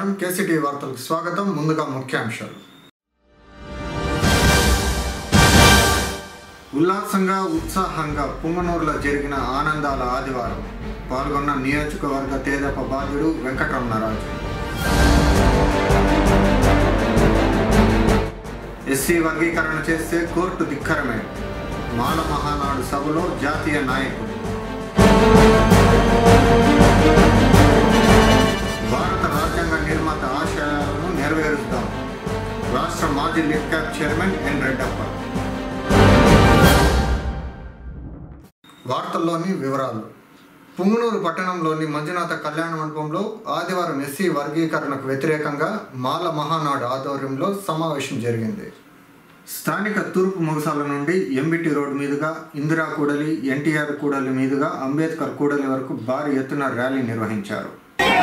నమస్కారం కేసిటీ వార్తలకు స్వాగతం ముందుగా ముఖ్యాంశాలు ఉల్లాసంగా ఉత్సాహంగా పుంగనూరులో జరిగిన ఆనందాల ఆదివారం పాల్గొన్న నియోజకవర్గ తేదప బాధ్యుడు వెంకటరమణరాజు ఎస్సీ వర్గీకరణ చేస్తే కోర్టు ధిక్కరమే మాల మహానాడు సభలో జాతీయ నాయకుడు భారత రాజ్యాంగ నిర్మాత ఆశయాలను నెరవేరుస్తాం రాష్ట్ర మాజీ LIDCAP chairman N Reddappa వార్తల్లోని వివరాలు పుంగనూరు పట్టణంలోని మంజునాథ కళ్యాణ మండపంలో ఆదివారం ఎస్సీ వర్గీకరణకు వ్యతిరేకంగా మాల మహానాడు ఆధ్వర్యంలో సమావేశం జరిగింది స్థానిక తూర్పు ముగసాల నుండి ఎంబిటి రోడ్ మీదుగా ఇందిరా కూడలి ఎన్టీఆర్ కూడలి మీదుగా అంబేద్కర్ కూడలి వరకు భారీ ఎత్తున ర్యాలీ నిర్వహించారు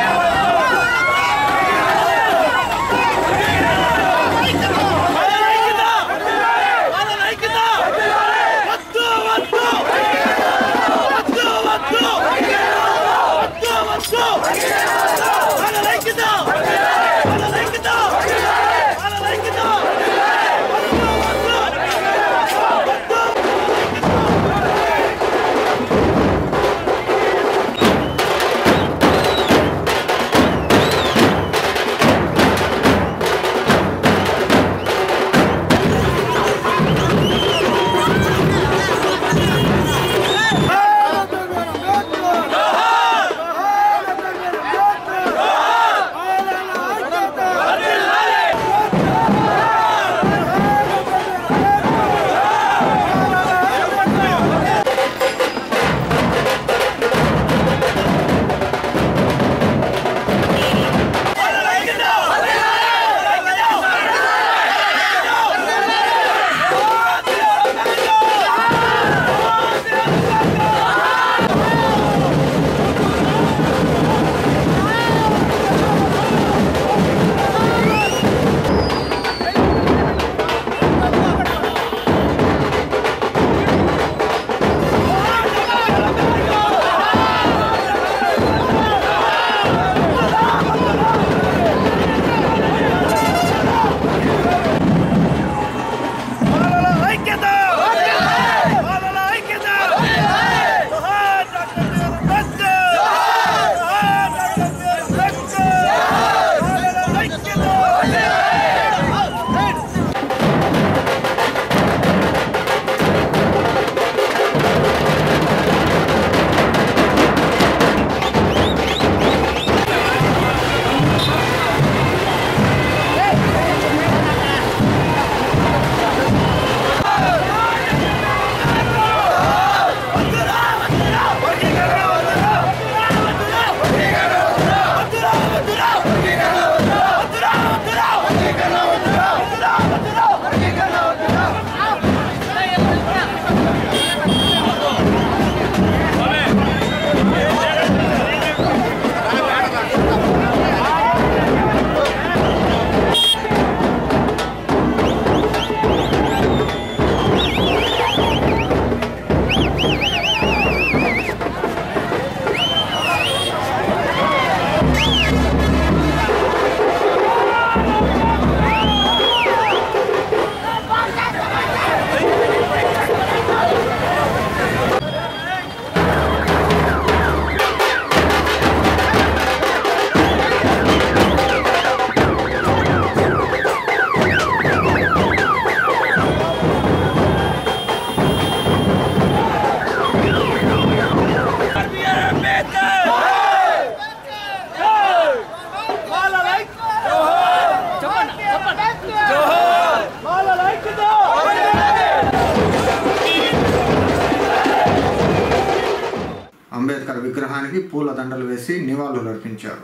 అంబేద్కర్ విగ్రహానికి పూల దండలు వేసి నివాళులు అర్పించారు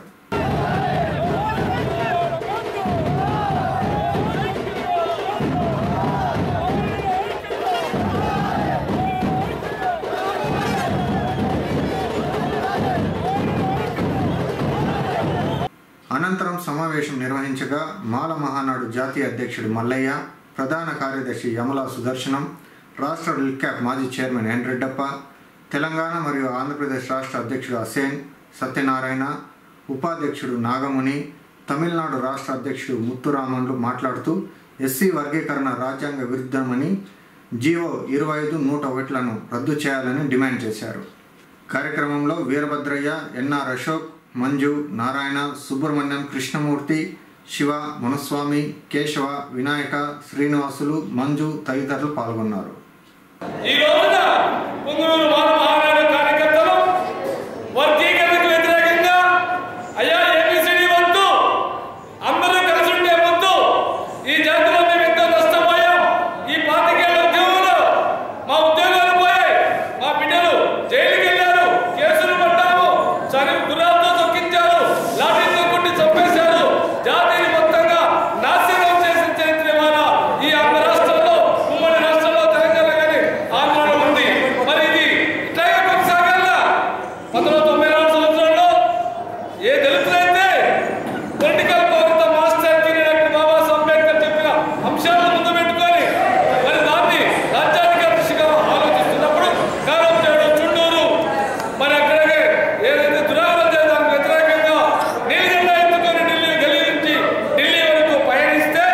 అనంతరం సమావేశం నిర్వహించగా మాల మహానాడు జాతీయ అధ్యక్షుడు మల్లయ్య ప్రధాన కార్యదర్శి యమలా సుదర్శనం రాష్ట్ర రిల్క్యాప్ మాజీ చైర్మన్ ఎన్ రెడ్డప్ప తెలంగాణ మరియు ఆంధ్రప్రదేశ్ రాష్ట్ర అధ్యక్షుడు హసేన్ సత్యనారాయణ ఉపాధ్యక్షుడు నాగముని తమిళనాడు రాష్ట్ర అధ్యక్షుడు ముత్తురామన్లు మాట్లాడుతూ ఎస్సీ వర్గీకరణ రాజ్యాంగ విరుద్ధమని జీవో ఇరవై ఐదు నూట ఒకట్లను రద్దు చేయాలని డిమాండ్ చేశారు కార్యక్రమంలో వీరభద్రయ్య ఎన్ఆర్ అశోక్ మంజు నారాయణ సుబ్రహ్మణ్యం కృష్ణమూర్తి శివ మునస్వామి కేశవ వినాయక శ్రీనివాసులు మంజు తదితరులు పాల్గొన్నారు ఈ రోజున పుంగనూరు మాల మహానాడు కార్యకర్తలు వర్గీకరణకు వ్యతిరేకంగా అయ్యా ఏబిసిడి వద్దు అందరూ కలిసి ఉండే వద్దు ఈ జాతిలో మేము ఎంతో నష్టపోయాం ఈ పాతికేళ్ల ఉద్యోగులు మా ఉద్యోగాలు పోయాయి మా బిడ్డలు జైలుకి వెళ్ళారు కేసులు పడ్డాము చని గుర్రాలతో తొక్కించారు లాఠీతో కొట్టి చంపేశారు జాతిని మొత్తంగా నాశనం చేసిన చరిత్ర ఇవాళ ఈ ఆంధ్ర రాష్ట్రంలో ఉమ్మడి రాష్ట్రంలో తెలంగాణ కానీ ఆంధ్రలో ఉంది మరి ఇది ఇట్లాగే కొనసాగాల పంతొమ్మిది వందల తొంభై నాలుగు సంవత్సరంలో ఏ దళితులైతే పొలిటికల్ పౌరత master key doctor Babasaheb Ambedkar చెప్పిన అంశాలను ముందు పెట్టుకొని మరి దాన్ని రాజ్యాధిక దిశగా ఆలోచిస్తున్నప్పుడు కారం చేయడం చుండూరు మరి అక్కడికి ఏదైతే దురాగతం చేయడానికి వ్యతిరేకంగా నీలిగండ ఎత్తుకొని ఢిల్లీ గల్లీ నుంచి ఢిల్లీ వరకు పయనిస్తే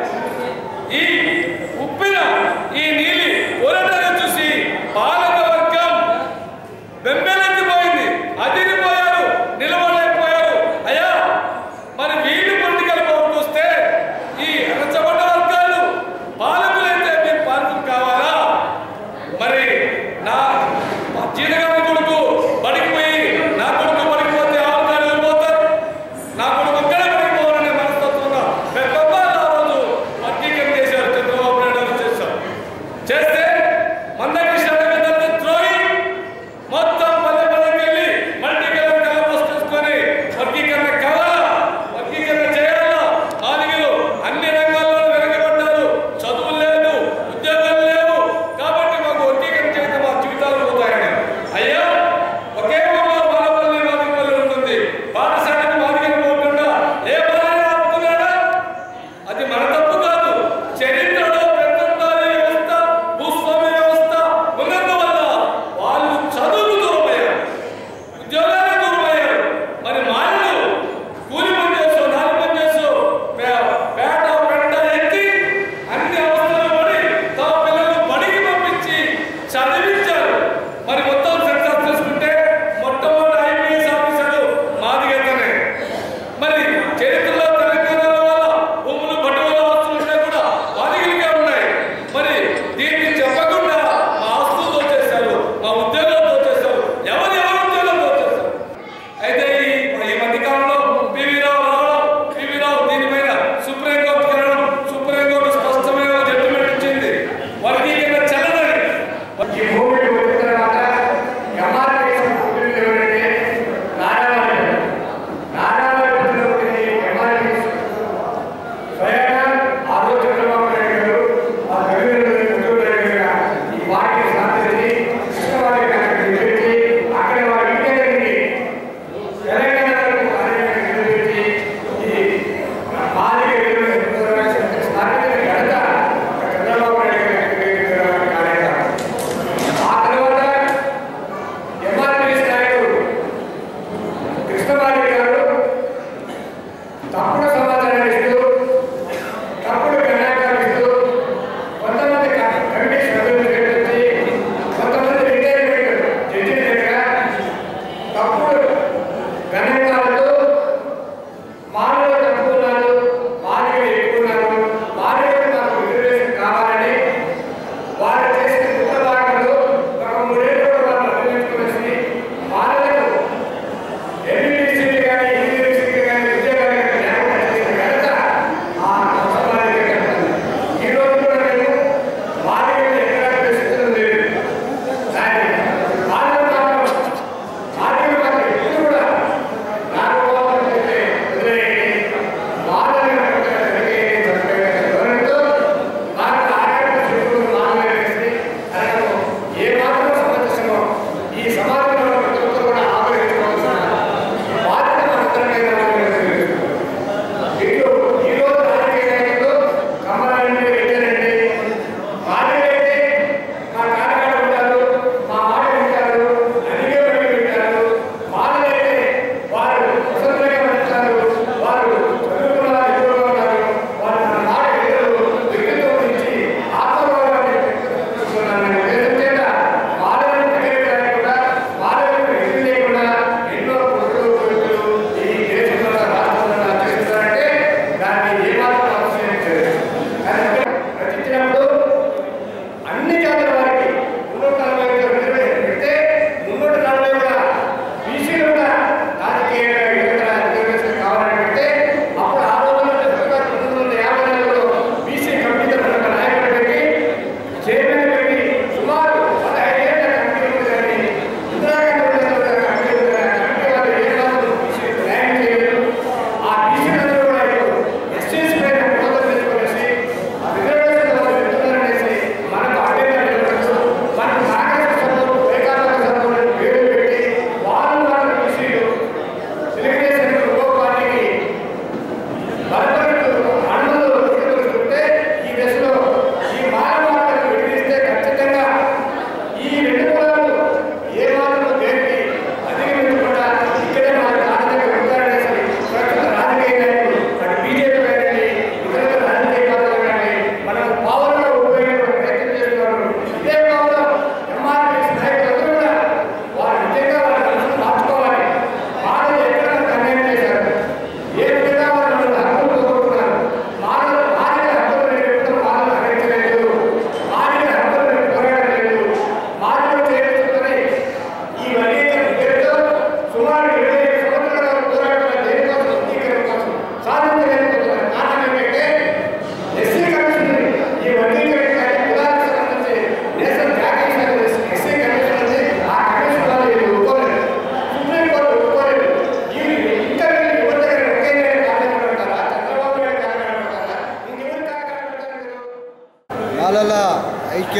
ఈ ఉప్పిన ఈ నీలి పోరాటాన్ని చూసి పాలక వర్గం బెంబేలెత్తిపోయింది అదిరిపోయారు నిలబడలేకపోయారు అయ్యా మరి వీళ్ళు పొలిటికల్ పవర్ వస్తే ఈ అణచబడ్డ వర్గాలు పాలకులైతే మీకు పాలకులు కావాలా మరి నా జీతగాని కొడుకు బడికి పోయి నా కొడుకు బడికి పోతే ఆవుకాలు పోతారు నా కొడుకు ఒక్కడే బడికి పోవాలనే మనస్తత్వంగా పెద్దమ్మ ఆ రోజు వర్గీకరణ చేశారు చంద్రబాబు నాయుడు గారు చేశారు చేస్తే మందకృష్ణ గారు ద్రోహి మొత్తం పల్లె పల్లెకి వెళ్ళి మల్టీ కలర్ కలర్ పోస్ట్ చేసుకొని వర్గీకరణ కావాలా వర్గీకరణ చేయాలా మాదిగలు అన్ని రంగాల్లో వెనకబడ్డారు చదువు లేదు ఉద్యోగాలు లేవు కాబట్టి మాకు వర్గీకరణ చేస్తే మా జీవితాలు పోతాయని అయ్యా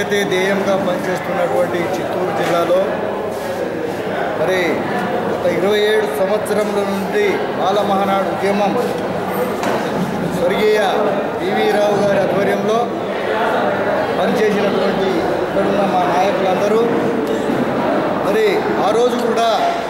ఐక్యతే ధ్యేయంగా పనిచేస్తున్నటువంటి చిత్తూరు జిల్లాలో మరి గత ఇరవై ఏడు సంవత్సరముల నుండి బాల మహానాడు ఉద్యమం స్వర్గీయ పివి రావు గారి ఆధ్వర్యంలో పనిచేసినటువంటి ఇక్కడున్న మా నాయకులందరూ మరి ఆ రోజు కూడా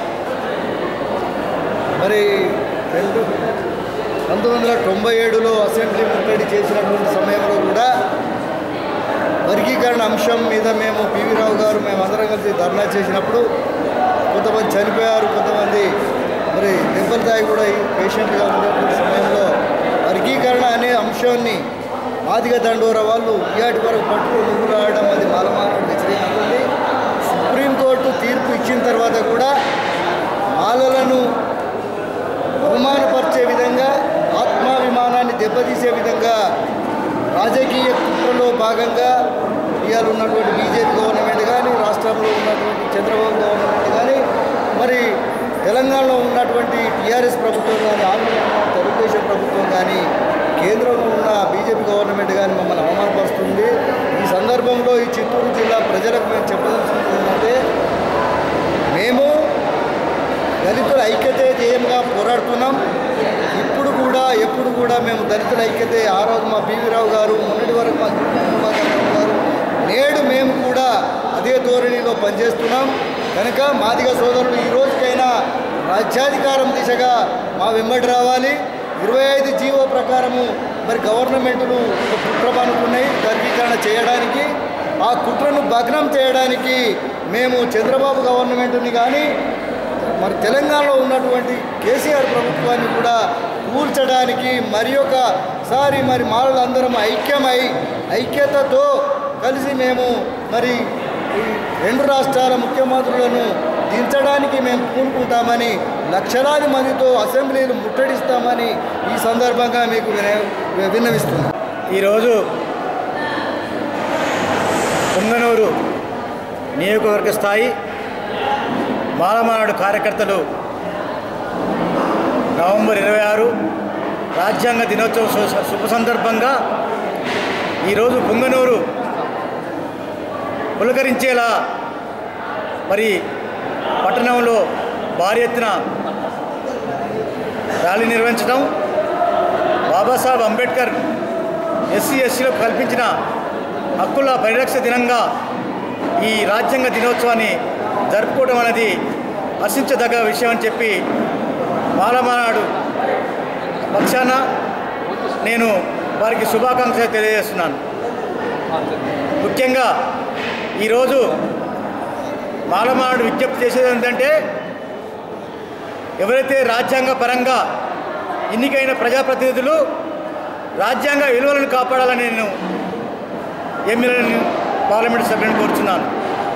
మరి రెండు పంతొమ్మిది వందల తొంభై ఏడులో అసెంబ్లీ ముట్టడి చేసినటువంటి సమయంలో కూడా వర్గీకరణ అంశం మీద మేము పివి రావు గారు మేము అందరం కలిసి ధర్నా చేసినప్పుడు కొంతమంది చనిపోయారు కొంతమంది మరి దెబ్బలు తాగి కూడా ఈ పేషెంట్గా ఉన్నటువంటి సమయంలో వర్గీకరణ అనే అంశాన్ని ఆదిగ దండోర వాళ్ళు ఇయాటి వరకు పట్టుకుని ముగ్గులాడడం అది మాలమానవుడు వ్యతిరేకంగా సుప్రీంకోర్టు తీర్పు ఇచ్చిన తర్వాత కూడా మాలలను అవమానపరిచే విధంగా ఆత్మాభిమానాన్ని దెబ్బతీసే విధంగా రాజకీయ కుట్రలో భాగంగా ఇవాళ ఉన్నటువంటి బీజేపీ గవర్నమెంట్ కానీ రాష్ట్రంలో ఉన్నటువంటి చంద్రబాబు గవర్నమెంట్ కానీ మరి తెలంగాణలో ఉన్నటువంటి టీఆర్ఎస్ ప్రభుత్వం కానీ ఆంధ్రలో ఉన్న తెలుగుదేశం ప్రభుత్వం కానీ కేంద్రంలో ఉన్న బీజేపీ గవర్నమెంట్ కానీ మమ్మల్ని అవమానపరుస్తుంది ఈ సందర్భంలో ఈ చిత్తూరు జిల్లా ప్రజలకు మేము చెప్పదలుచుకుంది ఏంటంటే మేము దళితుల ఐక్యతే ధ్యేయంగా పోరాడుతున్నాం ఇప్పుడు కూడా ఎప్పుడు కూడా మేము దళితుల ఐక్యతే ఆ రోజు మా బీవీ రావు గారు మొన్నటి వరకు మా ప్రభాకర్ రావు గారు నేడు మేము కూడా అదే ధోరణిలో పనిచేస్తున్నాం కనుక మాదిగ సోదరులు ఈ రోజుకైనా రాజ్యాధికారం దిశగా మా వెంబడి రావాలి ఇరవై ఐదు జీవో ప్రకారము మరి గవర్నమెంట్లు ఒక కుట్ర పనుకున్నాయి వర్గీకరణ చేయడానికి ఆ కుట్రను భగ్నం చేయడానికి మేము చంద్రబాబు గవర్నమెంట్ని కానీ మరి తెలంగాణలో ఉన్నటువంటి కేసీఆర్ ప్రభుత్వాన్ని కూడా కూల్చడానికి మరి ఒకసారి మరి మాలలందరం ఐక్యమై ఐక్యతతో కలిసి మేము మరి ఈ రెండు రాష్ట్రాల ముఖ్యమంత్రులను దించడానికి మేము పూనుకుంటామని లక్షలాది మందితో అసెంబ్లీలు ముట్టడిస్తామని ఈ సందర్భంగా మీకు విన- విన్నవిస్తున్నాం ఈరోజు పొంగనూరు నియోజకవర్గ స్థాయి మాలమానాడు కార్యకర్తలు నవంబర్ ఇరవై ఆరు రాజ్యాంగ దినోత్సవ సు- శుభ సందర్భంగా ఈరోజు పొంగనూరు పులకరించేలా మరి పట్టణంలో భారీ ఎత్తున ర్యాలీ నిర్వహించడం బాబాసాహెబ్ అంబేద్కర్ ఎస్సీ ఎస్సీలకు కల్పించిన హక్కుల పరిరక్ష దినంగా ఈ రాజ్యాంగ దినోత్సవాన్ని జరుపుకోవడం అనేది హర్షించదగ్గ విషయం అని చెప్పి మాలమానాడు పక్షాన నేను వారికి శుభాకాంక్షలు తెలియజేస్తున్నాను ముఖ్యంగా ఈరోజు మాలమానాడు విజ్ఞప్తి చేసేది ఏంటంటే ఎవరైతే రాజ్యాంగ పరంగా ఎన్నికైన ప్రజాప్రతినిధులు రాజ్యాంగ విలువలను కాపాడాలని నేను ఎమ్మెల్యేలను పార్లమెంట్ సభ్యులను కోరుచున్నాను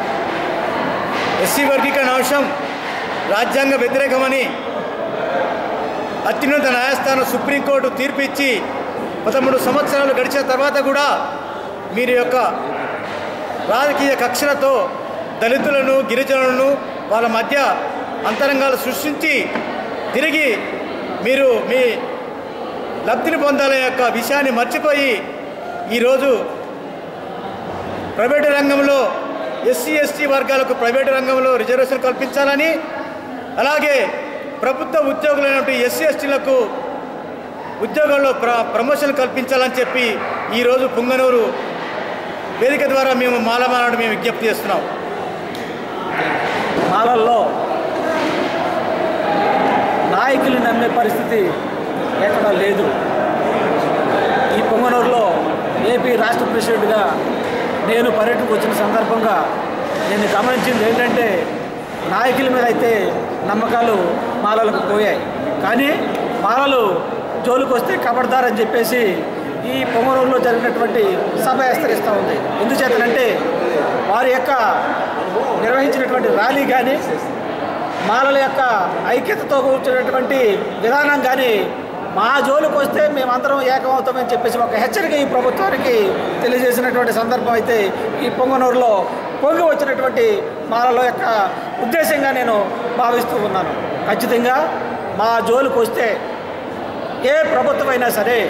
ఎస్సీ వర్గీకరణ అంశం రాజ్యాంగ వ్యతిరేకమని అత్యున్నత న్యాయస్థానం సుప్రీంకోర్టు తీర్పు ఇచ్చి పదమూడు సంవత్సరాలు గడిచిన తర్వాత కూడా మీరు యొక్క రాజకీయ కక్షలతో దళితులను గిరిజనులను వాళ్ళ మధ్య అంతరంగాలు సృష్టించి తిరిగి మీరు మీ లబ్ధిని పొందాలనే యొక్క విషయాన్ని మర్చిపోయి ఈరోజు ప్రైవేటు రంగంలో ఎస్సీ ఎస్టీ వర్గాలకు ప్రైవేటు రంగంలో రిజర్వేషన్ కల్పించాలని అలాగే ప్రభుత్వ ఉద్యోగులైనటువంటి ఎస్సీ ఎస్టీలకు ఉద్యోగాల్లో ప్ర ప్రమోషన్ కల్పించాలని చెప్పి ఈరోజు పుంగనూరు వేదిక ద్వారా మేము మాలమానాడు మేము విజ్ఞప్తి చేస్తున్నాం మాలల్లో నాయకులు నమ్మే పరిస్థితి ఎక్కడా లేదు ఈ పొంగనూరులో ఏపీ రాష్ట్ర ప్రెసిడెంట్గా నేను పర్యటనకు వచ్చిన సందర్భంగా నేను గమనించింది ఏంటంటే నాయకుల మీద అయితే నమ్మకాలు మాలలకు పోయాయి కానీ మాలలు జోలికి వస్తే కబడ్దారని చెప్పేసి ఈ పొంగనూరులో జరిగినటువంటి సభ హెచ్చరిస్తూ ఉంది ఎందుచేతనంటే వారి యొక్క నిర్వహించినటువంటి ర్యాలీ కానీ మాలల యొక్క ఐక్యతతో కూర్చున్నటువంటి విధానం కానీ మా జోలికి వస్తే మేమందరం ఏకమవుతామని చెప్పేసి ఒక హెచ్చరిక ఈ ప్రభుత్వానికి తెలియజేసినటువంటి సందర్భం అయితే ఈ పొంగనూరులో పొంగి వచ్చినటువంటి మాలల యొక్క ఉద్దేశంగా నేను భావిస్తూ ఉన్నాను ఖచ్చితంగా మా జోలికి వస్తే ఏ ప్రభుత్వం అయినా సరే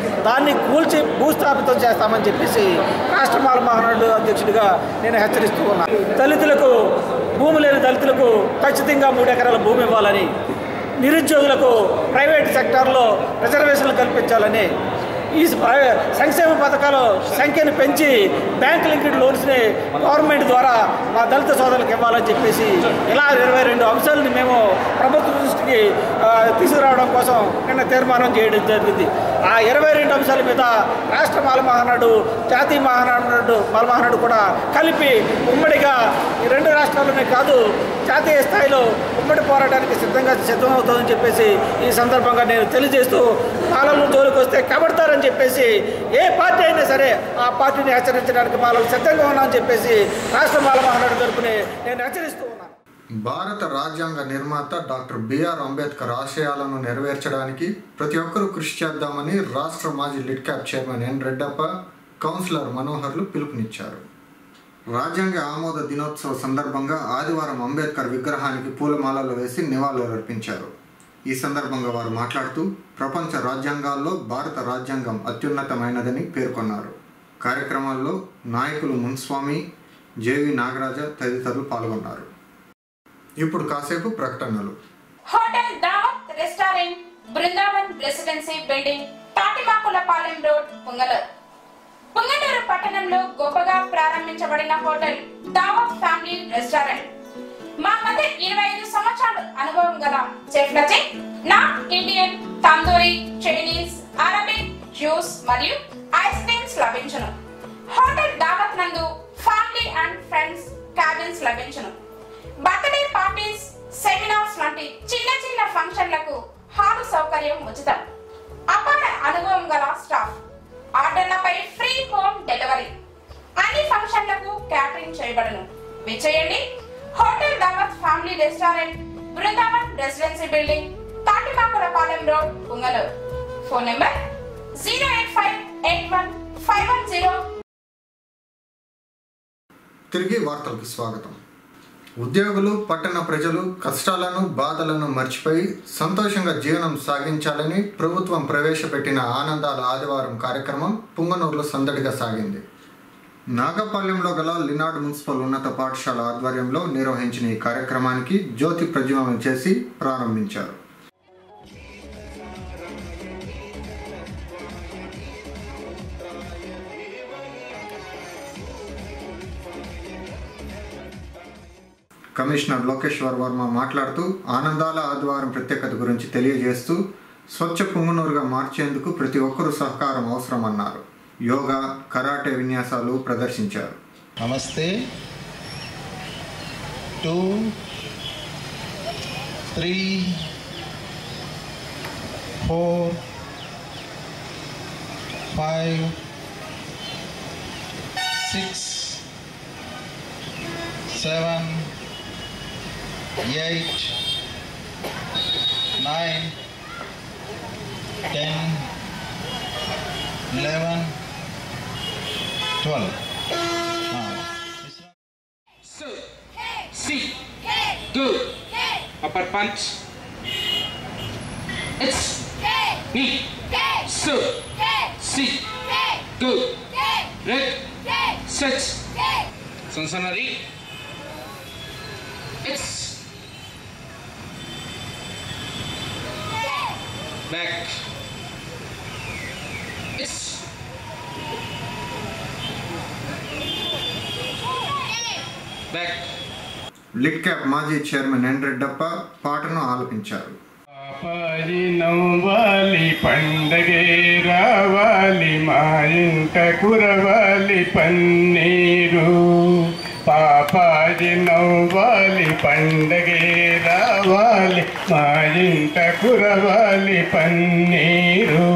దాన్ని కూల్చి భూస్థాపితం చేస్తామని చెప్పేసి రాష్ట్ర మాల మహానాడు అధ్యక్షుడిగా నేను హెచ్చరిస్తూ ఉన్నాను దళితులకు భూమి లేని దళితులకు ఖచ్చితంగా మూడు ఎకరాల భూమి ఇవ్వాలని నిరుద్యోగులకు ప్రైవేట్ సెక్టార్లో రిజర్వేషన్లు కల్పించాలని ఈ ప్రైవే- సంక్షేమ పథకాల సంఖ్యను పెంచి బ్యాంక్ లింక్డ్ లోన్స్ని గవర్నమెంట్ ద్వారా మా దళిత సోదరులకు ఇవ్వాలని చెప్పేసి ఇలా ఇరవై రెండు అంశాలని మేము ప్రభుత్వ దృష్టికి ఆ, తీసుకురావడం కోసం నిన్న తీర్మానం చేయడం జరిగింది ఆ ఇరవై రెండు అంశాల మీద రాష్ట్ర మాల మహానాడు జాతీయ మహానాడు మాల మహానాడు కూడా కలిపి ఉమ్మడిగా ఈ రెండు రాష్ట్రాల్లోనే కాదు జాతీయ స్థాయిలో ఉమ్మడి పోరాటానికి సిద్ధంగా సిద్ధమవుతుందని చెప్పేసి ఈ సందర్భంగా నేను తెలియజేస్తూ పాలన జోలికి వస్తే కబడతారని చెప్పేసి ఏ పార్టీ అయినా సరే ఆ పార్టీని హెచ్చరించడానికి పాలన సిద్ధంగా ఉన్నామని చెప్పేసి రాష్ట్ర మాల మహానాడు తరపుని నేను హెచ్చరిస్తూ ఉన్నాను భారత రాజ్యాంగ నిర్మాత డాక్టర్ బిఆర్ అంబేద్కర్ ఆశయాలను నెరవేర్చడానికి ప్రతి ఒక్కరూ కృషి చేద్దామని రాష్ట్ర మాజీ LIDCAP chairman N Reddappa councillor మనోహర్లు పిలుపునిచ్చారు రాజ్యాంగ ఆమోద దినోత్సవ సందర్భంగా ఆదివారం అంబేద్కర్ విగ్రహానికి పూలమాలలు వేసి నివాళులర్పించారు ఈ సందర్భంగా వారు మాట్లాడుతూ ప్రపంచ రాజ్యాంగాల్లో భారత రాజ్యాంగం అత్యున్నతమైనదని పేర్కొన్నారు కార్యక్రమాల్లో నాయకులు మున్స్వామి జేవి నాగరాజ తదితరులు పాల్గొన్నారు ఇప్పుడు కాసేపు ప్రకటనలు hotel Dawat restaurant Brindavan residency building Tatimakulapalem road Pungaluru Punganur పట్టణంలో గొప్పగా ప్రారంభించబడిన హోటల్ దావత్ ఫ్యామిలీ రెస్టారెంట్ మా మధ్య ఇరవై ఐదు సంవత్సరాల అనుభవం గల చెఫ్లచే north Indian tandoori Chinese Arabic juice మరియు ఐస్ క్రీమ్స్ లభించును హోటల్ దావత్ నందు ఫ్యామిలీ అండ్ ఫ్రెండ్స్ క్యాబిన్స్ లభించును బర్త్డే పార్టీస్ సెమినార్స్ వంటి చిన్న చిన్న ఫంక్షన్లకు హాలు సౌకర్యం ఉచితం అపార అనుభవం గల స్టాఫ్ ఆర్డర్లపై ఫ్రీ హోమ్ డెలివరీ అన్ని ఫంక్షన్లకు క్యాటరింగ్ చేయబడును విచ్చేయండి hotel Dawat family restaurant Brindavan residency building Tatimakulapalem road Pungaluru phone number zero eight five eight one five one zero తిరిగి వార్తలకు స్వాగతం ఉద్యోగులు పట్టణ ప్రజలు కష్టాలను బాధలను మర్చిపోయి సంతోషంగా జీవనం సాగించాలని ప్రభుత్వం ప్రవేశపెట్టిన ఆనందాల ఆదివారం కార్యక్రమం పుంగనూరులో సందడిగా సాగింది నాగపాలెంలో గల లినాడ్ మున్సిపల్ ఉన్నత పాఠశాల ఆధ్వర్యంలో నిర్వహించిన ఈ కార్యక్రమానికి జ్యోతి ప్రజ్వలన చేసి ప్రారంభించారు కమిషనర్ లోకేశ్వర్ వర్మ మాట్లాడుతూ ఆనందాల ఆదివారం ప్రత్యేకత గురించి తెలియజేస్తూ స్వచ్ఛ పుంగునూరుగా మార్చేందుకు ప్రతి ఒక్కరూ సహకారం అవసరమన్నారు యోగా కరాటే విన్యాసాలు ప్రదర్శించారు నమస్తే two three four five six seven eight nine ten eleven twelve So, C, do, upper punch. It's me, so, C, do, red, set, Sansonary. It's back. It's back. LIDCAP మాజీ chairman N Reddappa పాటను ఆలపించారు పాపాయి నవ్వాలి పండగే రావాలి మా ఇంట కురవాలి పన్నీరు పాపాయి నవ్వాలి పండగే రావాలి మా ఇంట కురవాలి పన్నీరు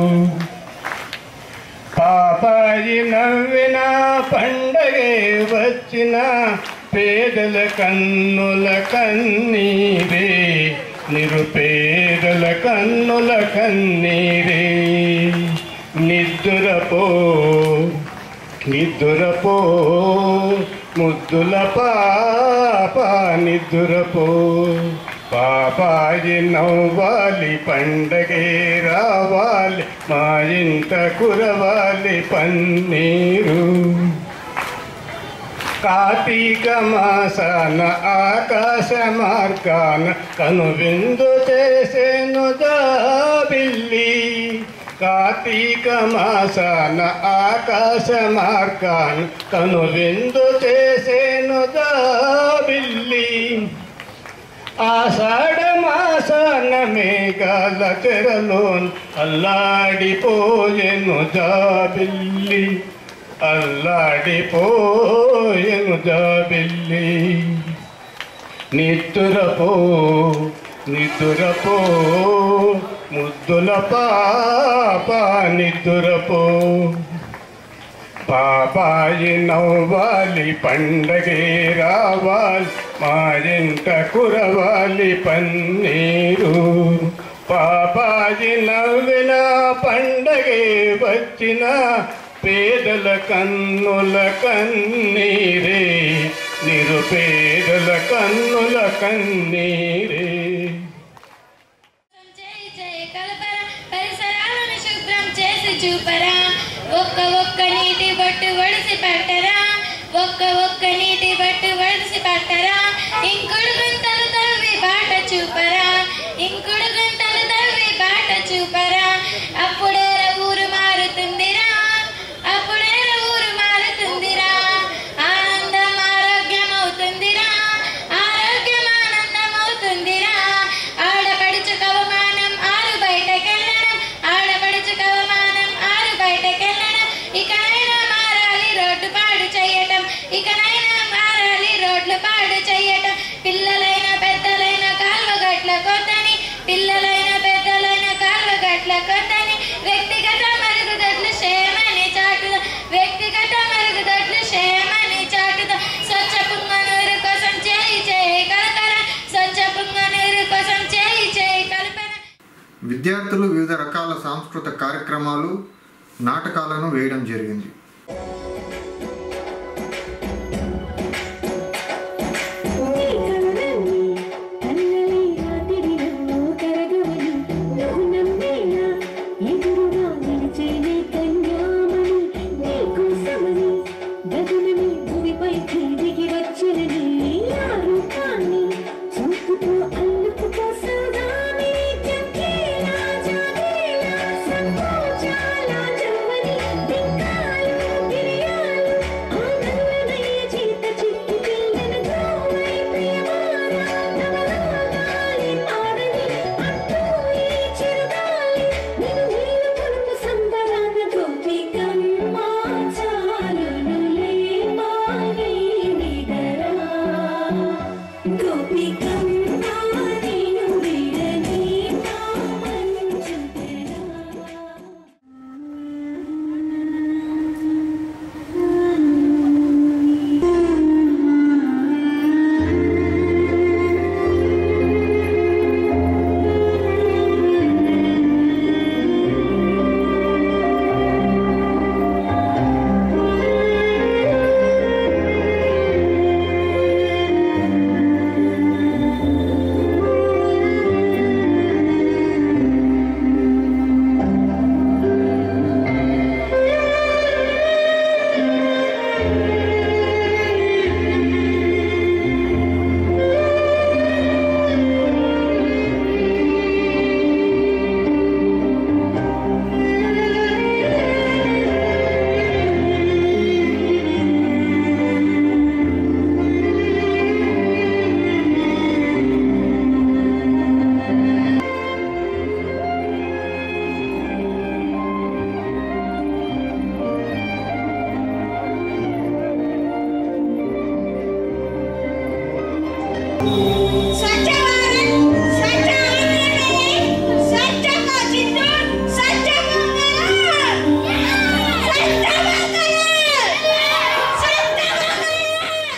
పాపాయి నవ్విన పండగే వచ్చిన పేదల కన్నుల కన్నీరే నిరుపేదల కన్నుల కన్నీరే నిద్దురపో నిద్దురపో ముద్దుల పాప నిద్దురపో పాపాయి నవ్వాలి పండగే రావాలి మా ఇంట కురవాలి పన్నీరు కార్తీక మాసాన ఆకాశ మార్గాన కనువిందు చేసేను బిల్లి కార్తీక మాసాన ఆకాశ మార్గాన కనువిందు చేసేను బిల్లి ఆషాఢ మాసాన మేఘాల తెరలోన్ అల్లాడిపోయెను జాబిల్లి అల్లాడిపోయెను జాబిల్లి నిద్దురపో నిద్దురపో ముద్దుల పాప నిద్దురపో పాపాయి నవ్వాలి పండగే రావాలి మా ఇంట కురవాలి పన్నీరు పాపాయి నవ్విన పండగే వచ్చిన పేదల కన్నుల కన్నీరే నిరుపేదల కన్నుల కన్నీరే చేయి చేయి కలపరా పరిసరాలను శుభ్రం చేసి చూపరా ఒక్క ఒక్క నీటి బొట్టు ఒడిసి పెట్టరా ఒక్క ఒక్క నీటి బొట్టు ఒడిసి పెట్టరా ఇంకుడు గుంతలు తవ్వి బాట చూపరా ఇంకుడు గుంతలు తవ్వి బాట చూపరా అప్పుడేర ఊరు మారుతుందిరా అప్పుడేర ఊరు మారుతుందిరా ఆనందం ఆరోగ్యం అవుతుందిరా ఆరోగ్యం ఆనందం అవుతుందిరా ఆడపడుచు కవమానం ఆరు బయటకెళ్ళడం ఆడపడుచు కవమానం ఆరు బయటకెళ్ళడం ఇకనైనా మారాలి రోడ్డు పాడు చేయటం ఇకనైనా మారాలి రోడ్లు పాడు చేయటం పిల్లలైన పెద్దలైన కాల్వగట్ల కొద్దని పిల్లలైన పెద్దలైన కాల్వగట్ల కొద్దని వ్యక్తిగత మరుగుదొడ్లు క్షేమని చాటుదా వ్యక్తిగత మరుగుదొడ్లు క్షేమని చాటుదా స్వచ్ఛ పుంగనూరు కోసం చేయి చేయి కలకల స్వచ్ఛ పుంగనూరు కోసం చేయి చేయి కల్పన విద్యార్థులు వివిధ రకాల సాంస్కృతిక కార్యక్రమాలు నాటకాలను వేయడం జరిగింది స్వచ్ఛ భారత్ స్వచ్ఛ ఆంధ్రప్రదేశ్ స్వచ్ఛ చిత్తూరు స్వచ్ఛ మంగళూరు స్వచ్ఛ మంగళూరు స్వచ్ఛ మంగళూరు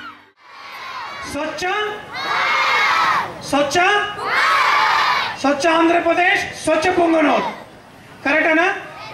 స్వచ్ఛ స్వచ్ఛ స్వచ్ఛ ఆంధ్రప్రదేశ్ స్వచ్ఛ పొంగనూరు కరెక్టేనా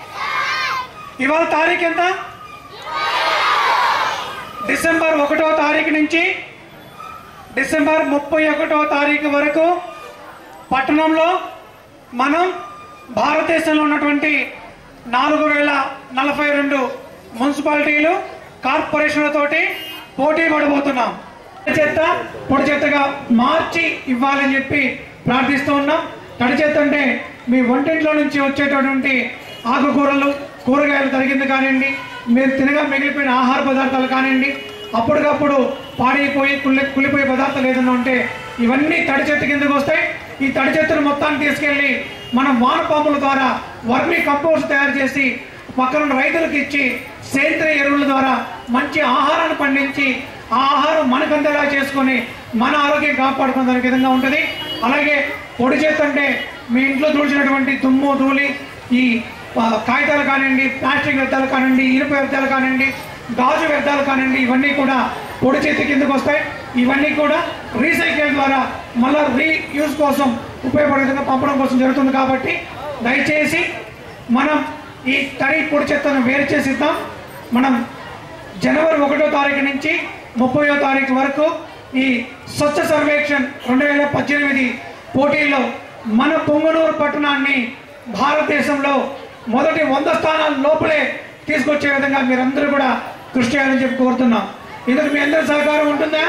ఇవాళ తారీఖు ఎంత డిసెంబర్ ఒకటో తారీఖు నుంచి డిసెంబర్ ముప్పై ఒకటో తారీఖు వరకు పట్టణంలో మనం భారతదేశంలో ఉన్నటువంటి నాలుగు వేల నలభై రెండు మున్సిపాలిటీలు కార్పొరేషన్లతోటి పోటీ పడబోతున్నాం తడి చెత్త పొడి చెత్తగా మార్చి ఇవ్వాలని చెప్పి ప్రార్థిస్తూ ఉన్నాం తడి చెత్త అంటే మీ వంటింట్లో నుంచి వచ్చేటటువంటి ఆకుకూరలు కూరగాయలు తరిగింది కానివ్వండి మీరు తినగా మిగిలిపోయిన ఆహార పదార్థాలు కానివ్వండి అప్పటికప్పుడు పాడైపోయి కుళ్ళి కుళ్ళిపోయే పదార్థాలు ఏదైనా ఉంటే ఇవన్నీ తడి చెత్త కిందకు వస్తాయి ఈ తడి చెత్తను మొత్తాన్ని తీసుకెళ్లి మనం వానపాముల ద్వారా వర్మి కంపోస్ట్ తయారు చేసి పక్కన ఉన్న రైతులకు ఇచ్చి సేంద్రియ ఎరువుల ద్వారా మంచి ఆహారాన్ని పండించి ఆ ఆహారం మనకు అందేలా చేసుకొని మన ఆరోగ్యం కాపాడుకునే దానికి విధంగా ఉంటుంది అలాగే పొడి చేత అంటే మీ ఇంట్లో తుడిచినటువంటి దుమ్ము ధూళి ఈ ఆ, కాగితాలు కానివ్వండి ప్లాస్టిక్ వ్యర్థాలు కానివ్వండి ఇనుప వ్యర్థాలు కానివ్వండి గాజు వ్యర్థాలు కానివ్వండి ఇవన్నీ కూడా పొడి చేతి కిందకు వస్తాయి ఇవన్నీ కూడా రీసైకిల్ ద్వారా మళ్ళా రీయూజ్ కోసం ఉపయోగపడే విధంగా పంపడం కోసం జరుగుతుంది కాబట్టి దయచేసి మనం ఈ తడి పొడి చెత్తను వేరు చేసి ఇద్దాం మనం జనవరి ఒకటో తారీఖు నుంచి ముప్పయో తారీఖు వరకు ఈ స్వచ్ఛ సర్వేక్షణ్ రెండు వేల పద్దెనిమిది పోటీల్లో మన పొంగనూరు పట్టణాన్ని భారతదేశంలో మొదటి వంద స్థానాల లోపలే తీసుకొచ్చే విధంగా మీరందరూ కూడా కృషి చేయాలని చెప్పి కోరుతున్నాం ఇందుకు మీ అందరి సహకారం ఉంటుందా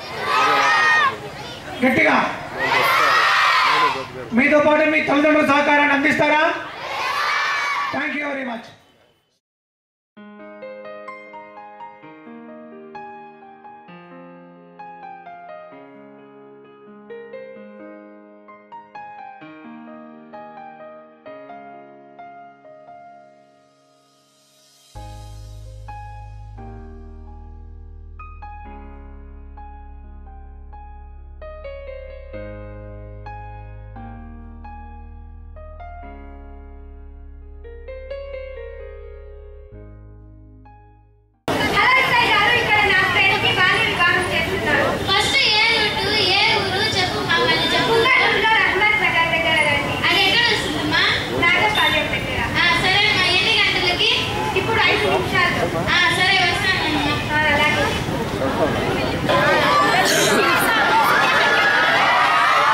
గట్టిగా మీతో పాటు మీ తల్లిదండ్రుల సహకారాన్ని అందిస్తారా థ్యాంక్ యూ వెరీ మచ్ అలక్సాయ్ గారు ఇక్కడ నా ఫ్రెండ్ కి బాల్య వివాహం చేస్తున్నారు ఫస్ట్ ఏ రూటు ఏ ఊరు చెప్పు మమ్మల్ని చెప్పు పుంగనూరులో రహమత్ నగర్ దగ్గర రండి అది ఎక్కడ వస్తుందమ్మా నాగపాలెం దగ్గర ఆ, సరే అమ్మా ఎన్ని గంటలకి ఇప్పుడు ఐదు నిమిషాలు ఆ, సరే వస్తానమ్మా ఆ, అలాగే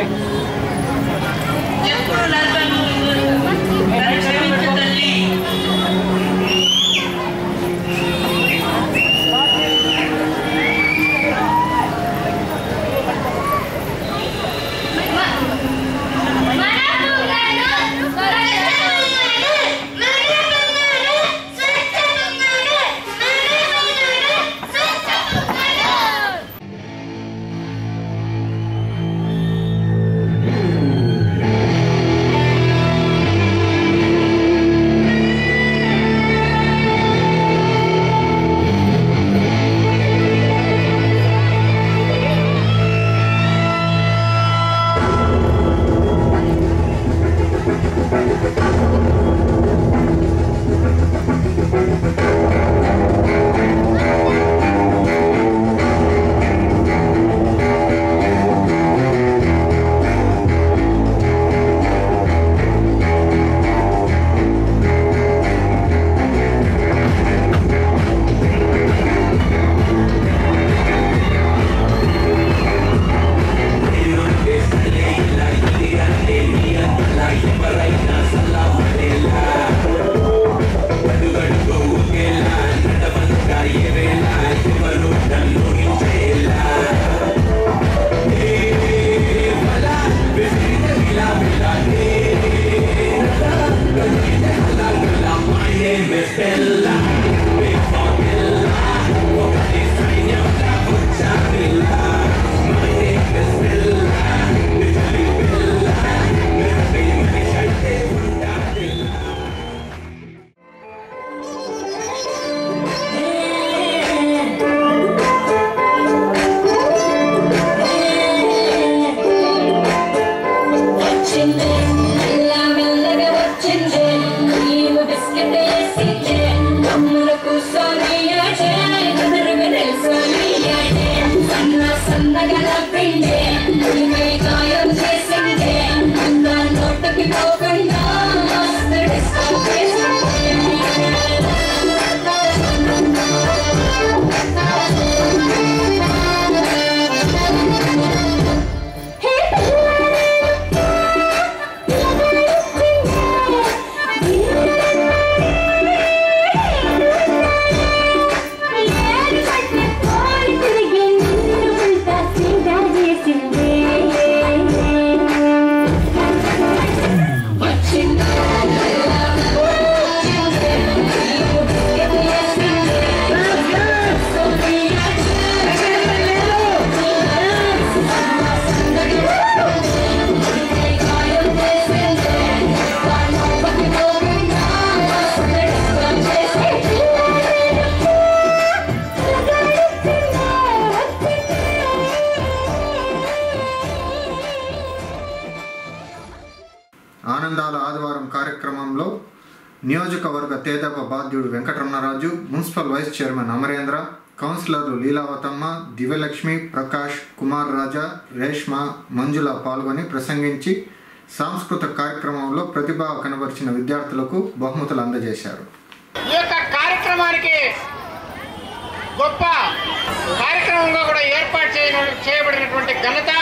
ఆనందాల ఆదివారం కార్యక్రమంలో నియోజకవర్గ తేదప బాధ్యుడు Venkataramanaraju municipal vice chairman Amarendra కౌన్సిలర్లు లీలావతమ్మ దివ్యలక్ష్మి ప్రకాష్ కుమార్ రాజా రేష్మ మంజుల పాల్గొని ప్రసంగించి సాంస్కృతిక కార్యక్రమంలో ప్రతిభ కనబరిచిన విద్యార్థులకు బహుమతులు అందజేశారు ఈ యొక్క కార్యక్రమానికి గొప్ప కార్యక్రమంగా కూడా ఏర్పాటు చేయన- చేయబడినటువంటి ఘనత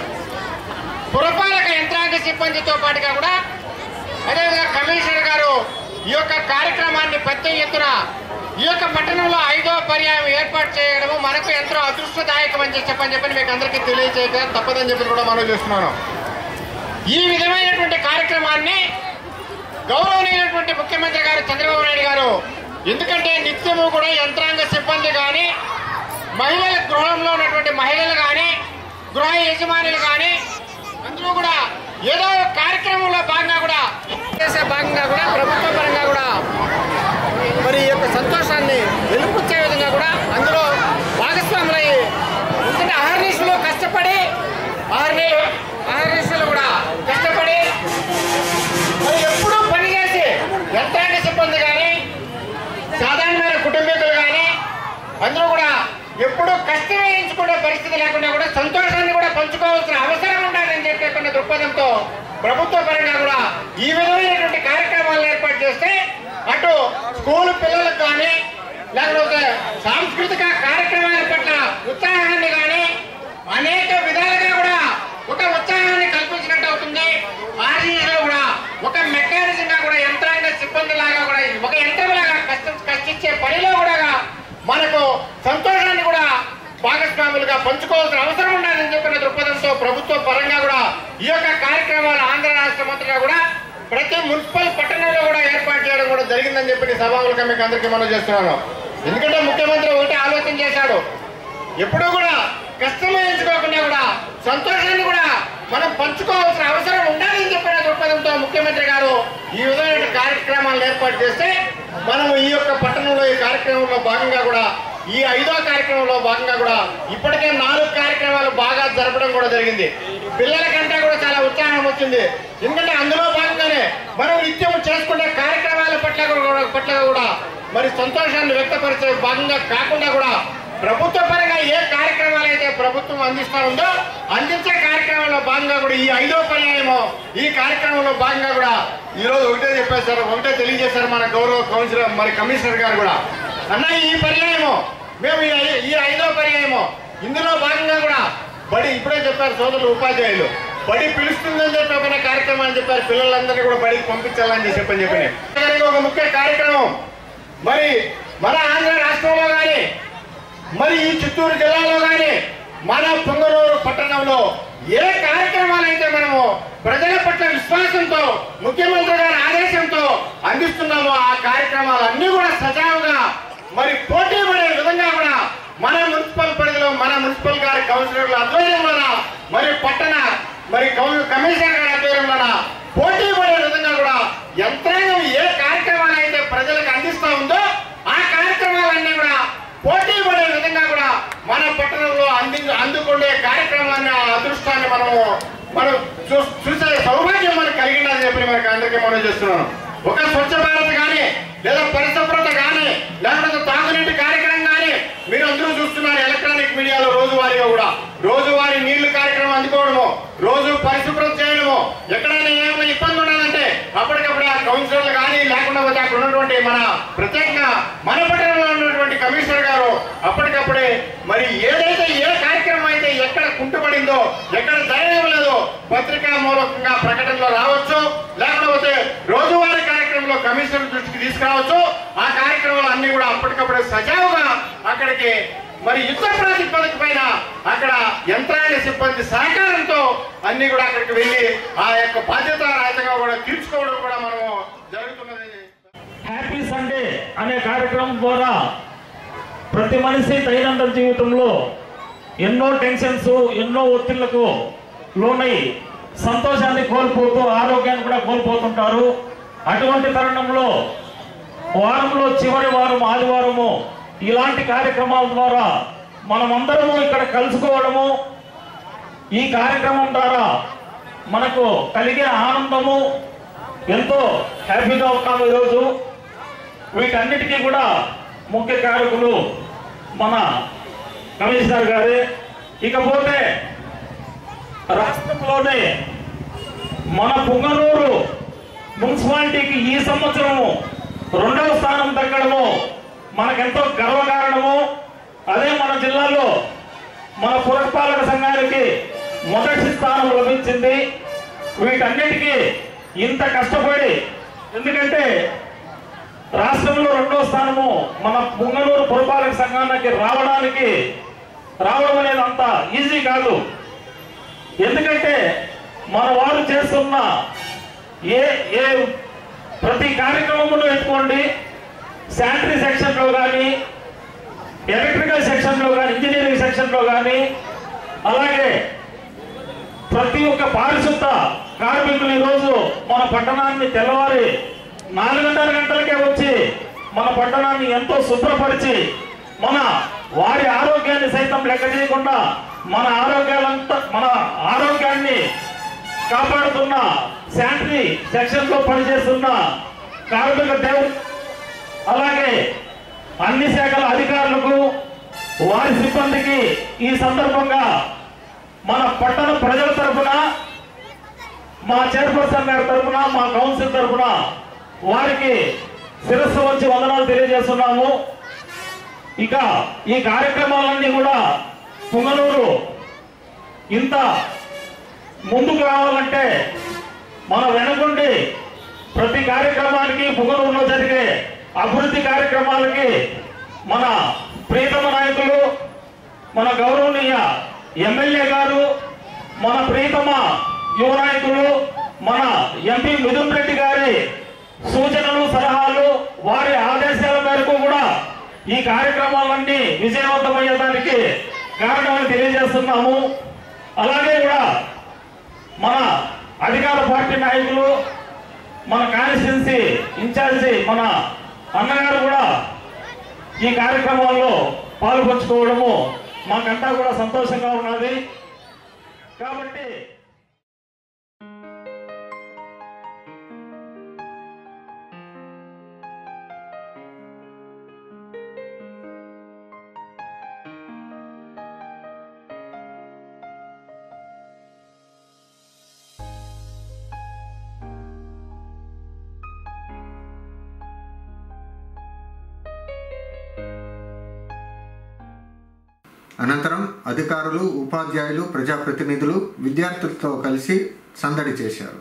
పురపాలక యంత్రాంగ సిబ్బందితో పాటుగా కూడా అదేవిధంగా కమిషనర్ గారు ఈ యొక్క కార్యక్రమాన్ని పెద్ద ఎత్తున ఈ యొక్క పట్టణంలో ఐదో పర్యాయం ఏర్పాటు చేయడము మనకు ఎంతో అదృష్టదాయకం అని చెప్పని చెప్పని మీకు అందరికీ తెలియజేయక తప్పదని చెప్పి కూడా మనం చేస్తున్నాను ఈ విధమైనటువంటి కార్యక్రమాన్ని గౌరవనీయులైనటువంటి ముఖ్యమంత్రి గారు చంద్రబాబు నాయుడు గారు ఎందుకంటే నిత్యము కూడా యంత్రాంగ సిబ్బంది కానీ మహిళల గృహంలో ఉన్నటువంటి మహిళలు కానీ గృహ యజమానులు కానీ అందరూ కూడా ఏదో ఒక కార్యక్రమంలో భాగంగా కూడా చేసే భాగంగా కూడా ప్రభుత్వ పరంగా కూడా మరి ఈ యొక్క సంతోషాన్ని వెలుపుచ్చే విధంగా కూడా అందులో భాగస్వాములయ్యి ఎందుకంటే అహర్నిశలో కష్టపడి అహర్ని అహర్నిశలు కూడా కష్టపడి మరి ఎప్పుడూ పనిచేసి యంత్రాంగ సిబ్బంది కానీ సాధారణమైన కుటుంబీకులు కానీ అందరూ కూడా ఎప్పుడూ కష్టం వేయించుకునే పరిస్థితి లేకుండా కూడా సంతోషాన్ని కూడా పంచుకోవాల్సిన అవసరం ఉండాలని చెప్పేటువంటి దృక్పథంతో ప్రభుత్వ పరంగా కూడా ఈ విధమైనటువంటి కార్యక్రమాలను ఏర్పాటు చేస్తే అటు స్కూల్ పిల్లలకు కానీ లేకపోతే సాంస్కృతిక కార్యక్రమాల పట్ల ఉత్సాహాన్ని కానీ అనేక విధాలుగా కూడా ఒక ఉత్సాహాన్ని సిబ్బంది లాగా కూడా ఒక యంత్రం లాగా కష్ట కష్టించే పనిలో కూడా మనకు సంతోషాన్ని కూడా భాగస్వాములుగా పంచుకోవాల్సిన అవసరం ఉండాలని చెప్పిన దృక్పథంతో ప్రభుత్వ పరంగా కూడా ఈ యొక్క కార్యక్రమాలు ఆంధ్ర రాష్ట్ర మంత్రిగా కూడా ప్రతి మున్సిపల్ పట్టణంలో కూడా ఏర్పాటు చేయడం కూడా జరిగిందని చెప్పి సభాములుగా మీకు అందరికీ మనం చేస్తున్నాను ఎందుకంటే ముఖ్యమంత్రి ఒకటి ఆలోచన చేశాడు ఎప్పుడూ కూడా కష్టమైంచుకోకుండా కూడా సంతోషాన్ని కూడా మనం పంచుకోవాల్సిన అవసరం ఉండాలని చెప్పిన దృక్పథంతో ముఖ్యమంత్రి గారు ఈ విధమైన కార్యక్రమాలను ఏర్పాటు చేస్తే మనం ఈ యొక్క పట్టణంలో ఈ కార్యక్రమంలో భాగంగా కూడా ఈ ఐదో కార్యక్రమంలో భాగంగా కూడా ఇప్పటికే నాలుగు కార్యక్రమాలు బాగా జరపడం కూడా జరిగింది పిల్లలకంటే కూడా చాలా ఉత్సాహం వచ్చింది ఎందుకంటే అందులో భాగంగానే మనం నిత్యం చేసుకునే కార్యక్రమాల పట్ల కూడా- పట్ల కూడా మరి సంతోషాన్ని వ్యక్తపరిచే భాగంగా కాకుండా కూడా ప్రభుత్వ పరంగా ఏ కార్యక్రమాలు అయితే ప్రభుత్వం అందిస్తా ఉందో అందించే కార్యక్రమంలో భాగంగా కూడా ఈ ఐదో పర్యాయము ఈ కార్యక్రమంలో భాగంగా కూడా ఈ రోజు ఒకటే చెప్పేశారు ఒకటే తెలియజేశారు మన గౌరవ కౌన్సిలర్ మరి కమిషనర్ గారు కూడా అన్న ఈ పర్యాయము మేము ఈ ఐ- ఈ ఐదో పర్యాయము ఇందులో భాగంగా కూడా బడి ఇప్పుడే చెప్పారు సోదరులు ఉపాధ్యాయులు బడి పిలుస్తుందని చెప్పి ఒక కార్యక్రమం అని చెప్పారు పిల్లలందరినీ కూడా బడికి పంపించాలని చెప్పని చెప్పి ఒక ముఖ్య కార్యక్రమం మరి మన ఆంధ్ర రాష్ట్రంలో కానీ మరి ఈ చిత్తూరు జిల్లాలో కానీ మన పొంగనూరు పట్టణంలో ఏ కార్యక్రమాలు అయితే మనము ప్రజల పట్ల విశ్వాసంతో ముఖ్యమంత్రి గారి ఆదేశంతో అందిస్తున్నామో ఆ కార్యక్రమాలు అన్ని కూడా సజావుగా మరి పోటీ పడే విధంగా కూడా మన మున్సిపల్ పరిధిలో మన మున్సిపల్ గారి కౌన్సిలర్ల ఆధ్వర్యంలోన మరి పట్టణ మరి కౌన్- కమిషనర్ గారి ఆధ్వర్యంలోన పోటీ పడే విధంగా కూడా యంత్రాంగం ఏ కార్యక్రమాలు అయితే ప్రజలకు అందిస్తా ఉందో ఆ కార్యక్రమాలన్నీ కూడా పోటీ పడే విధంగా కూడా మన పట్టణంలో అంది అందుకునే కార్యక్రమాన్ని ఆ అదృష్టాన్ని మనము మనం చూ- చూసే సౌభాగ్యం మనకు కలిగిందని చెప్పి మనకి అందరికీ మనం చేస్తున్నాను ఒక స్వచ్ఛ భారత్ కానీ లేదా పరిశుభ్రత కానీ లేకపోతే తాగునీటి కార్యక్రమం కానీ మీరు అందరూ చూస్తున్నారు ఎలక్ట్రానిక్ మీడియాలో రోజువారీగా కూడా రోజువారీ నీళ్లు కార్యక్రమం అందుకోవడము రోజు పరిశుభ్రత చేయడము ఎక్కడైనా ఏమైనా ఇబ్బంది ఉన్నదంటే అప్పటికప్పుడు ఆ కౌన్సిలర్లు కానీ లేకుండా పోతే అక్కడ ఉన్నటువంటి మన ప్రత్యేకంగా మన పట్టణంలో ఉన్నటువంటి కమిషనర్ గారు అప్పటికప్పుడే మరి ఏదైతే ఏ కార్యక్రమం అయితే ఎక్కడ కుంటుపడిందో ఎక్కడ జరగలేదో పత్రికా మూలకంగా ప్రకటనలో రావచ్చు లేకపోతే రోజువారీ కార్యక్రమంలో కమిషనర్ దృష్టికి తీసుకురావచ్చు ఆ కార్యక్రమాలు అన్ని కూడా అప్పటికప్పుడే సజావుగా అక్కడికి మరి యుద్ధ ప్రాతిపదిక పైన అక్కడ యంత్రాంగ సిబ్బంది సహకారంతో అన్ని కూడా అక్కడికి వెళ్ళి ఆ యొక్క బాధ్యత రాహితంగా కూడా తీర్చుకోవడం కూడా మనము జరుగుతున్నది హ్యాపీ సండే అనే కార్యక్రమం ద్వారా ప్రతి మనిషి దైనందిన జీవితంలో ఎన్నో టెన్షన్స్ ఎన్నో ఒత్తిళ్లకు లోనై సంతోషాన్ని కోల్పోతూ ఆరోగ్యాన్ని కూడా కోల్పోతుంటారు అటువంటి తరుణంలో వారంలో చివరి వారం ఆదివారము ఇలాంటి కార్యక్రమాల ద్వారా మనమందరము ఇక్కడ కలుసుకోవడము ఈ కార్యక్రమం ద్వారా మనకు కలిగే ఆనందము ఎంతో హ్యాపీగా ఉన్నాము ఈరోజు వీటన్నిటికీ కూడా ముఖ్య కారకులు మన కమిషనర్ గారే ఇకపోతే రాష్ట్రంలోనే మన పుంగనూరు మున్సిపాలిటీకి ఈ సంవత్సరము రెండవ స్థానం దక్కడము మనకెంతో గర్వకారణము అదే మన జిల్లాలో మన పురపాలక సంఘానికి మొదటి స్థానం లభించింది వీటన్నిటికీ ఇంత కష్టపడి ఎందుకంటే రాష్ట్రంలో రెండో స్థానము మన పుంగనూరు పురపాలక సంఘానికి రావడానికి రావడం అనేది అంత ఈజీ కాదు ఎందుకంటే మన వారు చేస్తున్న ఏ ఏ ప్రతి కార్యక్రమమును ఎత్తుకోండి శానిటరీ సెక్షన్లో కానీ ఎలక్ట్రికల్ సెక్షన్లో కానీ ఇంజనీరింగ్ సెక్షన్లో కానీ అలాగే ప్రతి ఒక్క పారిశుద్ధ కార్మికులు ఈరోజు మన పట్టణాన్ని తెల్లవారి నాలుగున్నర గంటలకే వచ్చి మన పట్టణాన్ని ఎంతో శుభ్రపరిచి మన వారి ఆరోగ్యాన్ని సైతం లెక్క చేయకుండా మన ఆరోగ్యాలంతా మన ఆరోగ్యాన్ని కాపాడుతున్న శానిటరీ సెక్షన్ లో పనిచేస్తున్న కార్మిక దేవు అలాగే అన్ని శాఖల అధికారులకు వారి సిబ్బందికి ఈ సందర్భంగా మన పట్టణ ప్రజల తరఫున మా చైర్పర్సన్ గారి తరఫున మా కౌన్సిల్ తరఫున వారికి శిరస్సు వచ్చి వందనాలు తెలియజేస్తున్నాము ఇక ఈ కార్యక్రమాలన్నీ కూడా పుంగనూరు ఇంత ముందుకు రావాలంటే మన వెనకుండి ప్రతి కార్యక్రమానికి పుగనూరులో జరిగే అభివృద్ధి కార్యక్రమాలకి మన ప్రియతమ నాయకులు మన గౌరవనీయ ఎమ్మెల్యే గారు మన ప్రియతమ యువ నాయకులు మన ఎంపీ మిథున్ రెడ్డి గారి సూచనలు సలహాలు వారి ఆదేశాల మేరకు కూడా ఈ కార్యక్రమాలన్నీ విజయవంతమయ్యేదానికి కారణమని తెలియజేస్తున్నాము అలాగే కూడా మన అధికార పార్టీ నాయకులు మన కాన్స్టిట్యున్సీ ఇన్ఛార్జి మన అన్నగారు కూడా ఈ కార్యక్రమాల్లో పాల్పంచుకోవడము మాకంతా కూడా సంతోషంగా ఉన్నది కాబట్టి అనంతరం అధికారులు ఉపాధ్యాయులు ప్రజాప్రతినిధులు విద్యార్థులతో కలిసి సందడి చేశారు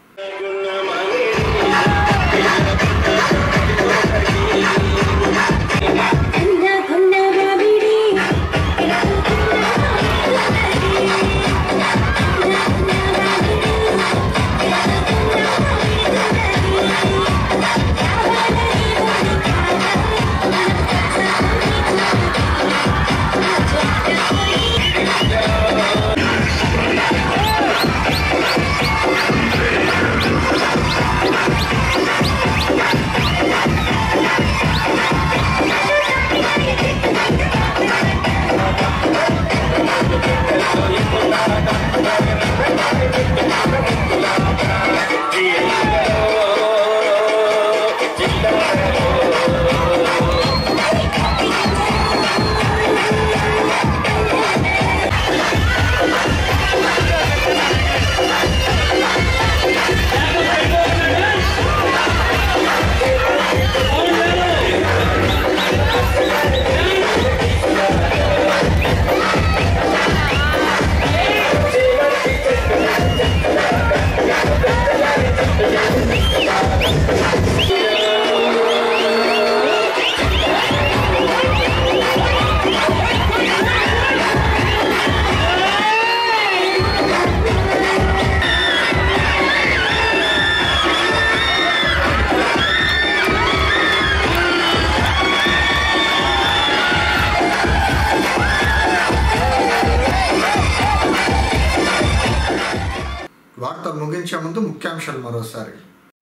వార్త ముగించే ముందు ముఖ్యాంశాలు మరోసారి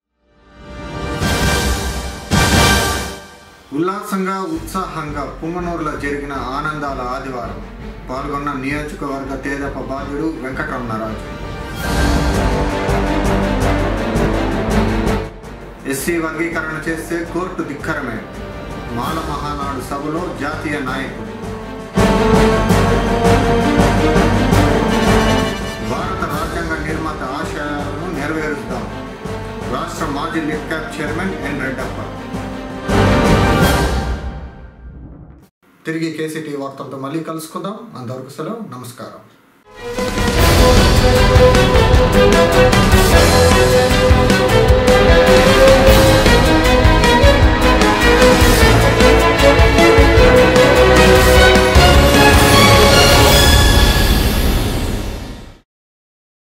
ఉల్లాసంగా ఉత్సాహంగా పుంగనూరులో జరిగిన ఆనందాల ఆదివారం పాల్గొన్న నియోజకవర్గ తేదప బాధ్యుడు వెంకటరమణరాజు ఎస్సీ వర్గీకరణ చేస్తే కోర్టు ధిక్కరమే మాల మహానాడు సభలో జాతీయ నాయకుడు భారత రాజ్యాంగ నిర్మాత ఆశయాలను నెరవేరుస్తాం రాష్ట్ర మాజీ LIDCAP chairman N Reddappa తిరిగి కేసీటీ వార్తలతో మళ్ళీ కలుసుకుందాం అంతవరకు సెలవు నమస్కారం